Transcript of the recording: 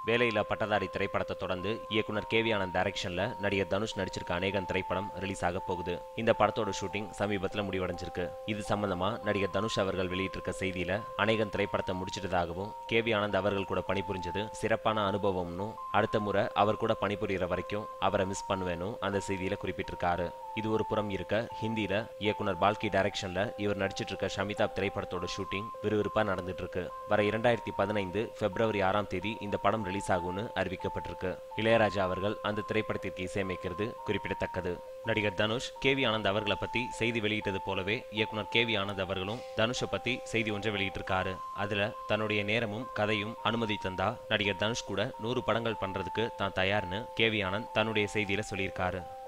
வேலையில்லா பட்டதாரி திரைப்படத்தை தொடர்ந்து இயக்குனர் கேவி ஆனந்த் டைரக்ஷன்ல நடிகர் தனுஷ் நடிச்சிருக்க அநேகன் திரைப்படம் ரிலீஸ் ஆக போகுது இந்த படத்தோட ஷூட்டிங் சமீபத்தில் முடிவடைஞ்சிருக்கு இது சம்பந்தமா நடிகர் தனுஷ் அவர்கள் வெளியிட்டிருக்க செய்தியில அநேகன் திரைப்படத்தை முடிச்சிட்டதாகவும் கேவி ஆனந்த் அவர்கள் கூட பணிபுரிஞ்சது சிறப்பான அனுபவம்னு அடுத்த முறை அவர் கூட பணிபுரியிற வரைக்கும் அவரை மிஸ் பண்ணுவேனும் அந்த செய்தியில குறிப்பிட்டிருக்காரு இது ஒரு புறம் இருக்க ஹிந்தியில இயக்குனர் பால்கி டைரக்ஷன்ல இவர் நடிச்சிட்டு இருக்க ஷமிதாப் திரைப்படத்தோட ஷூட்டிங் விறுவிறுப்பா நடந்துட்டு இருக்கு வர இரண்டாயிரத்தி பதினைந்து பிப்ரவரி ஆறாம் தேதி இந்த படம் ரிலீஸ் ஆகும்னு அறிவிக்கப்பட்டிருக்கு இளையராஜா அவர்கள் அந்த திரைப்படத்திற்கு இசையமைக்கிறது குறிப்பிடத்தக்கது நடிகர் தனுஷ் கேவி ஆனந்த் அவர்களை பத்தி செய்தி வெளியிட்டது போலவே இயக்குனர் கேவி ஆனந்த் அவர்களும் தனுஷை பத்தி செய்தி ஒன்றை வெளியிட்டிருக்காரு அதுல தன்னுடைய நேரமும் கதையும் அனுமதி தந்தா நடிகர் தனுஷ் கூட நூறு படங்கள் பண்றதுக்கு தான் தயார்னு கேவி ஆனந்த் தன்னுடைய செய்தியில சொல்லியிருக்காரு